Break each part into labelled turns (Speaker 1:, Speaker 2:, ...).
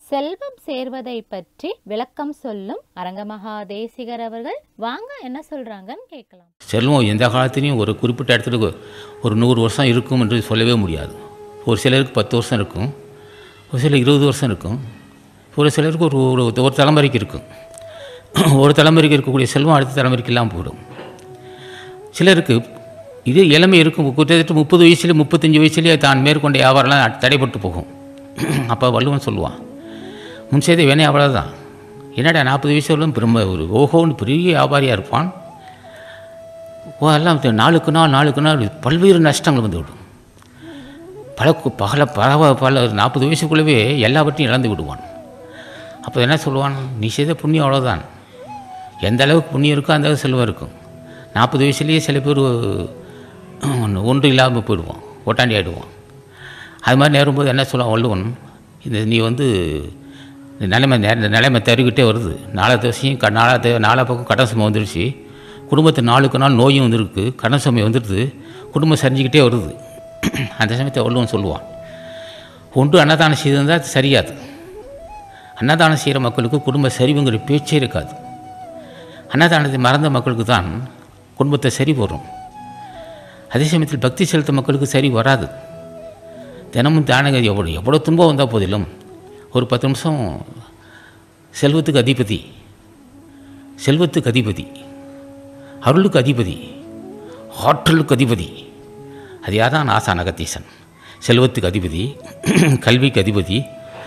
Speaker 1: செல்வம் சேர்வதை பற்றி விளக்கம் சொல்லும் அரங்கமகா தேசிகர் அவர்கள் வாங்க என்ன சொல்றாங்கன்னு கேட்கலாம்
Speaker 2: செல்வம் எந்த காலத்துலேயும் ஒரு குறிப்பிட்ட இடத்துல ஒரு நூறு வருஷம் இருக்கும் என்று சொல்லவே முடியாது ஒரு சிலருக்கு பத்து வருஷம் இருக்கும் ஒரு சிலர் இருபது வருஷம் இருக்கும் ஒரு சிலருக்கு ஒரு ஒரு ஒரு தலைமுறைக்கு இருக்கும் ஒரு தலைமுறைக்கு இருக்கக்கூடிய செல்வம் அடுத்த தலைமுறைக்கு இல்லாமல் போயிடும் சிலருக்கு இதே இளமை இருக்கும் கிட்டத்தட்ட முப்பது வயசுலேயே முப்பத்தஞ்சு வயசுலேயே தான் மேற்கொண்ட வியாபாரம்லாம் தடைப்பட்டு போகும் அப்போ வள்ளுவன் சொல்லுவான் முன் செய்த வேணே அவ்வளோதான் என்னடா நாற்பது வயசு வரலும் பெருமை ஒரு ஓஹோன்னு பெரிய வியாபாரியாக இருப்பான் ஓ எல்லாம் தெ- நாளுக்கு நாள் நாளுக்கு நாள் பல்வேறு நஷ்டங்கள் வந்து விடும் பல கு- பல பல பல நாற்பது வயசுக்குள்ளவே எல்லாவற்றையும் இழந்து விடுவான் அப்போ என்ன சொல்லுவான் நீ செய்த புண்ணியம் அவ்வளோதான் எந்த அளவுக்கு புண்ணியம் இருக்கோ அந்த அளவுக்கு செல்வம் இருக்கும் நாற்பது வயசுலேயே சில பேர் ஒன்று இல்லாமல் போயிடுவான் ஓட்டாண்டி ஆகிடுவான் அது மாதிரி நேரும்போது என்ன சொல்லுவான் வள்ளுவன் இந்த நீ வந்து இந்த நிலைமை நே- இந்த நிலைமை தருகிட்டே வருது நாலா தவசையும் க நாலா தே நாலா பக்கம் கடன் சுமை வந்துருச்சு குடும்பத்து நாளுக்கு நாள் நோயும் வந்துருக்கு கடன் சுமை வந்துடுது குடும்பம் சரிஞ்சிக்கிட்டே வருது அந்த சமயத்தை வள்ளுவன் சொல்லுவான் ஒன்று அன்னதானம் செய்திருந்தால் அது சரியாது அன்னதானம் செய்கிற மக்களுக்கு குடும்ப சரிவுங்கிற பேச்சே இருக்காது அன்னதானத்தை மறந்த மக்களுக்கு தான் குடும்பத்தை சரி வரும் அதே சமயத்தில் பக்தி செலுத்த மக்களுக்கு சரி வராது தினமும் தானங்க எவ்வளோ எவ்வளோ துன்பம் வந்தால் போதிலும் ஒரு பத்து நிமிஷம் செல்வத்துக்கு அதிபதி செல்வத்துக்கு அதிபதி அருளுக்கு அதிபதி ஆற்றலுக்கு அதிபதி அது யார்தான் ஆசான் அகத்தீசன் செல்வத்துக்கு அதிபதி கல்விக்கு அதிபதி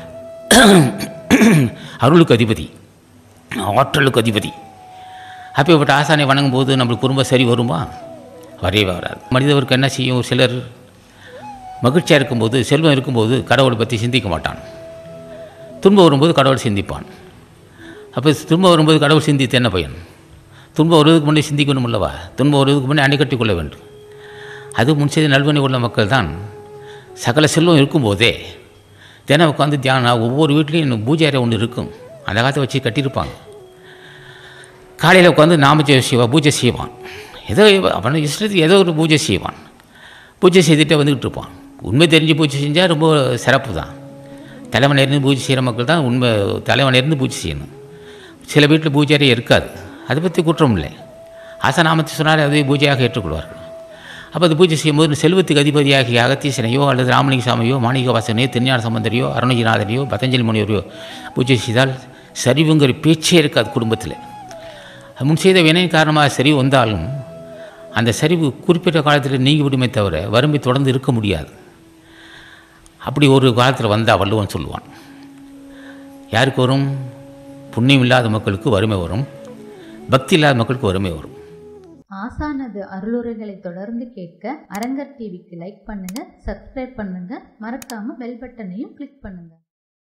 Speaker 2: அருளுக்கு அதிபதி ஆற்றலுக்கு அதிபதி அப்பேற்பட்ட ஆசானை வணங்கும் போது நம்மளுக்கு குடும்பம் சரி வருமா வரவே வராது மனிதவருக்கு என்ன செய்யும் ஒரு சிலர் மகிழ்ச்சியாக இருக்கும்போது செல்வம் இருக்கும்போது கடவுளை பற்றி சிந்திக்க மாட்டான் துன்பம் வரும்போது கடவுள் சிந்திப்பான் அப்போ துன்பம் வரும்போது கடவுள் சிந்தித்து என்ன பயன் துன்பம் வருவதற்கு முன்னே சிந்திக்கணும் அல்லவா துன்பம் வருவதற்கு முன்னே அணைக்கட்டி கொள்ள வேண்டும் அது முன் செய்த நல்வணி உள்ள மக்கள் தான் சகல செல்வம் இருக்கும்போதே தினம் உட்காந்து தியானம் ஒவ்வொரு வீட்லேயும் பூஜை அறை ஒன்று இருக்கும் அந்த காலத்தை வச்சு கட்டியிருப்பாங்க காலையில் உட்காந்து நாம ஜெபம் செய்வான் பூஜை செய்வான் ஏதோ அவனை இஷ்டத்துக்கு ஏதோ ஒரு பூஜை செய்வான் பூஜை செய்துட்டே வந்துக்கிட்டு இருப்பான் உண்மை தெரிஞ்சு பூஜை செஞ்சால் ரொம்ப சிறப்பு தான் தலைவன் இருந்து பூஜை செய்கிற மக்கள் தான் உண்மை தலைவன் இருந்து பூஜை செய்யணும் சில வீட்டில் பூஜை அறை இருக்காது அதை பற்றி குற்றம் இல்லை ஆசநாமத்தை சொன்னால் அதை பூஜையாக ஏற்றுக்கொள்வார்கள் அப்போ அது பூஜை செய்யும்போது செல்வத்துக்கு அதிபதியாகிய அகத்தீசனையோ அல்லது ராமலிங்க சாமியோ மாணிக்க வாசனையோ திருஞான சம்பந்தரையோ அருணகிரிநாதனையோ பதஞ்சலி முனிவரையோ பூஜை செய்தால் சரிவுங்கிற பேச்சே இருக்காது குடும்பத்தில் முன் செய்த வினையின் காரணமாக சரிவு வந்தாலும் அந்த சரிவு குறிப்பிட்ட காலத்தில் நீங்கி விடுமே தவிர வறுமை தொடர்ந்து இருக்க முடியாது அப்படி ஒரு காலத்தில் வந்தால் வள்ளுவன் சொல்லுவான் யாருக்கு வரும் புண்ணியம் இல்லாத மக்களுக்கு வறுமை வரும் பக்தி இல்லாத மக்களுக்கு வறுமை வரும்
Speaker 3: ஆசானது அருளுரைகளை தொடர்ந்து கேட்க அரங்கர் டிவிக்கு லைக் பண்ணுங்க சப்ஸ்கிரைப் பண்ணுங்க மறக்காம பெல் பட்டனையும் கிளிக் பண்ணுங்க